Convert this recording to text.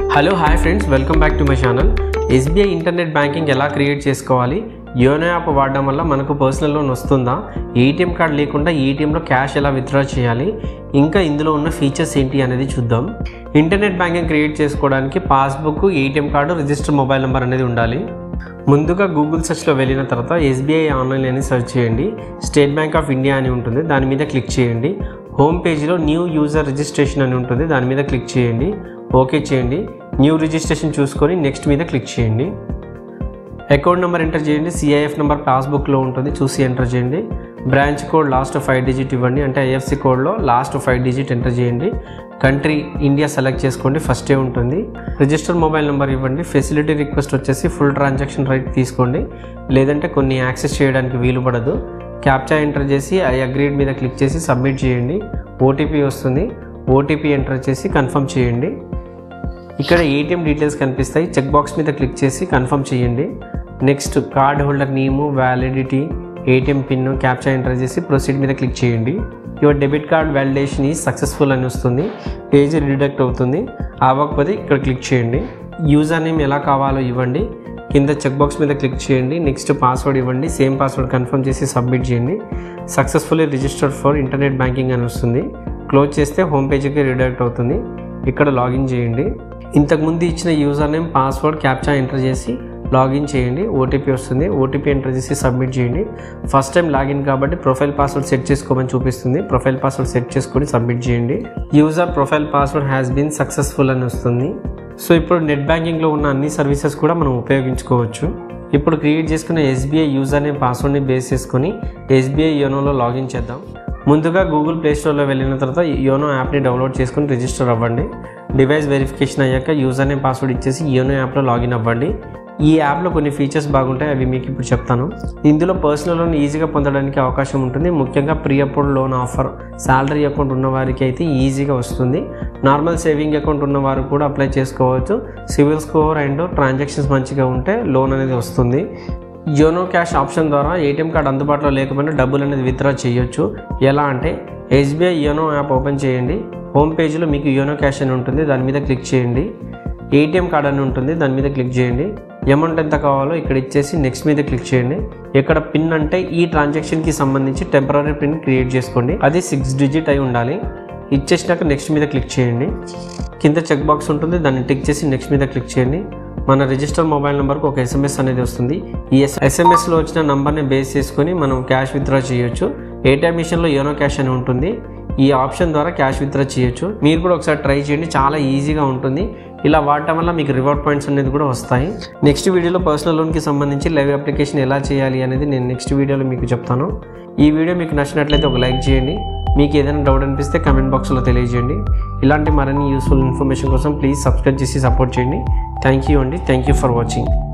hello hi friends welcome back to my channel SBI internet banking ఎలా create చేసుకోవాలి YONO app వాడడం వల్ల మనకు పర్సనల్ లోన్ వస్తుందా ఏటీఎం కార్డ్ లేకుండా ఏటీఎంలో క్యాష్ ఎలా విత్డ్రా చేయాలి ఇంకా ఇందులో ఉన్న ఫీచర్స్ ఏంటి అనేది చూద్దాం ఇంటర్నెట్ బ్యాంకింగ్ క్రియేట్ చేసుకోవడానికి passbook ATM card register mobile number అనేది ఉండాలి ముందుగా గూగుల్ సెర్చ్లో వెళ్ళిన తర్వాత ఎస్బీఐ ఆన్లైన్ అని సెర్చ్ చేయండి స్టేట్ బ్యాంక్ ఆఫ్ ఇండియా అని ఉంటుంది దాని మీద క్లిక్ చేయండి హోమ్ పేజీలో న్యూ యూజర్ రిజిస్ట్రేషన్ అని ఉంటుంది దాని మీద క్లిక్ చేయండి ఓకే చేయండి న్యూ రిజిస్ట్రేషన్ చూసుకొని నెక్స్ట్ మీద క్లిక్ చేయండి అకౌంట్ నెంబర్ ఎంటర్ చేయండి సిఐఎఫ్ నెంబర్ పాస్బుక్లో ఉంటుంది చూసి ఎంటర్ చేయండి branch code last five digit ఇవ్వండి అంటే ఐఎఫ్సి కోడ్లో లాస్ట్ ఫైవ్ డిజిట్ ఎంటర్ చేయండి కంట్రీ ఇండియా సెలెక్ట్ చేసుకోండి ఫస్టే ఉంటుంది రిజిస్టర్ మొబైల్ నెంబర్ ఇవ్వండి ఫెసిలిటీ రిక్వెస్ట్ వచ్చేసి ఫుల్ ట్రాన్సాక్షన్ రైట్ తీసుకోండి లేదంటే కొన్ని యాక్సెస్ చేయడానికి వీలు పడదు క్యాప్చా ఎంటర్ చేసి ఐ అగ్రీడ్ మీద క్లిక్ చేసి సబ్మిట్ చేయండి ఓటీపీ వస్తుంది ఓటీపీ ఎంటర్ చేసి కన్ఫర్మ్ చేయండి ఇక్కడ ఏటీఎం డీటెయిల్స్ కనిపిస్తాయి చెక్ బాక్స్ మీద క్లిక్ చేసి కన్ఫర్మ్ చేయండి next card holder name validity ATM pin captcha enter చేసి ప్రొసీడ్ మీద క్లిక్ చేయండి యువర్ డెబిట్ కార్డ్ వ్యాలిడేషన్ ఈ సక్సెస్ఫుల్ అని వస్తుంది పేజ్ రిడక్ట్ అవుతుంది అవ్వకపోతే ఇక్కడ క్లిక్ చేయండి యూజర్ నేమ్ ఎలా కావాలో ఇవ్వండి కింద చెక్ బాక్స్ మీద క్లిక్ చేయండి నెక్స్ట్ పాస్వర్డ్ ఇవ్వండి సేమ్ పాస్వర్డ్ కన్ఫర్మ్ చేసి సబ్మిట్ చేయండి successfully registered for internet banking అని వస్తుంది క్లోజ్ చేస్తే హోమ్ పేజ్కి రిడైరెక్ట్ అవుతుంది ఇక్కడ లాగిన్ చేయండి ఇంతకుముందు ఇచ్చిన user name password captcha enter చేసి లాగిన్ చేయండి ఓటీపీ వస్తుంది ఓటీపీ ఎంటర్ చేసి సబ్మిట్ చేయండి ఫస్ట్ టైం లాగిన్ కాబట్టి ప్రొఫైల్ పాస్వర్డ్ సెట్ చేసుకోమని చూపిస్తుంది ప్రొఫైల్ పాస్వర్డ్ సెట్ చేసుకొని సబ్మిట్ చేయండి user profile password has been successful అని వస్తుంది సో ఇప్పుడు నెట్ బ్యాంకింగ్లో ఉన్న అన్ని సర్వీసెస్ కూడా మనం ఉపయోగించుకోవచ్చు ఇప్పుడు క్రియేట్ చేసుకున్న ఎస్బీఐ యూజర్ నేమ్ పాస్వర్డ్ని బేస్ చేసుకొని ఎస్బీఐ యోనోలో లాగిన్ చేద్దాం ముందుగా గూగుల్ ప్లే స్టోర్లో వెళ్ళిన తర్వాత యోనో యాప్ని డౌన్లోడ్ చేసుకుని రిజిస్టర్ అవ్వండి డివైస్ వెరిఫికేషన్ అయ్యాక యూజర్ నేమ్ పాస్వర్డ్ ఇచ్చేసి యోనో యాప్లో లాగిన్ అవ్వండి ఈ యాప్లో కొన్ని ఫీచర్స్ బాగుంటాయి అవి మీకు ఇప్పుడు చెప్తాను ఇందులో పర్సనల్ లోన్ ఈజీగా పొందడానికి అవకాశం ఉంటుంది ముఖ్యంగా pre approved loan offer salary account ఉన్న వారికి అయితే ఈజీగా వస్తుంది నార్మల్ సేవింగ్ అకౌంట్ ఉన్న వారు కూడా అప్లై చేసుకోవచ్చు సివిల్ స్కోర్ అండ్ ట్రాన్సాక్షన్స్ మంచిగా ఉంటే లోన్ అనేది వస్తుంది యోనో క్యాష్ ఆప్షన్ ద్వారా ఏటీఎం కార్డ్ అందుబాటులో లేకపోయినా డబ్బులు అనేది విత్డ్రా చేయొచ్చు ఎలా అంటే ఎస్బీఐ యోనో యాప్ ఓపెన్ చేయండి హోమ్ పేజ్లో మీకు యోనో క్యాష్ అని ఉంటుంది దాని మీద క్లిక్ చేయండి ఏటీఎం కార్డ్ అని ఉంటుంది దాని మీద క్లిక్ చేయండి అమౌంట్ ఎంత కావాలో ఇక్కడ ఇచ్చేసి నెక్స్ట్ మీద క్లిక్ చేయండి ఇక్కడ పిన్ అంటే ఈ ట్రాన్సాక్షన్కి సంబంధించి టెంపరీ పిన్ క్రియేట్ చేసుకోండి అది సిక్స్ డిజిట్ అయి ఉండాలి ఇచ్చేసినాక నెక్స్ట్ మీద క్లిక్ చేయండి కింద చెక్ బాక్స్ ఉంటుంది దాన్ని టిక్ చేసి నెక్స్ట్ మీద క్లిక్ చేయండి మన రిజిస్టర్ మొబైల్ నెంబర్కి ఒక ఎస్ఎంఎస్ అనేది వస్తుంది ఈ ఎస్ ఎస్ఎంఎస్లో వచ్చిన నంబర్ని బేస్ చేసుకొని మనం క్యాష్ విత్డ్రా చేయొచ్చు ఏటీఎం మిషన్లో యోనో క్యాష్ అని ఉంటుంది ఈ ఆప్షన్ ద్వారా క్యాష్ విత్డ్రా చేయొచ్చు మీరు కూడా ఒకసారి ట్రై చేయండి చాలా ఈజీగా ఉంటుంది ఇలా వాడటం వల్ల మీకు రివార్డ్ పాయింట్స్ అనేది కూడా వస్తాయి నెక్స్ట్ వీడియోలో పర్సనల్ లోన్కి సంబంధించి లైవ్ అప్లికేషన్ ఎలా చేయాలి అనేది నేను నెక్స్ట్ వీడియోలో మీకు చెప్తాను ఈ వీడియో మీకు నచ్చినట్లయితే ఒక లైక్ చేయండి మీకు ఏదైనా డౌట్ అనిపిస్తే కమెంట్ బాక్స్లో తెలియజేయండి ఇలాంటి మరిన్ని యూస్ఫుల్ ఇన్ఫర్మేషన్ కోసం ప్లీజ్ సబ్స్క్రైబ్ చేసి సపోర్ట్ చేయండి థ్యాంక్ యూ అండి థ్యాంక్ యూ ఫర్ వాచింగ్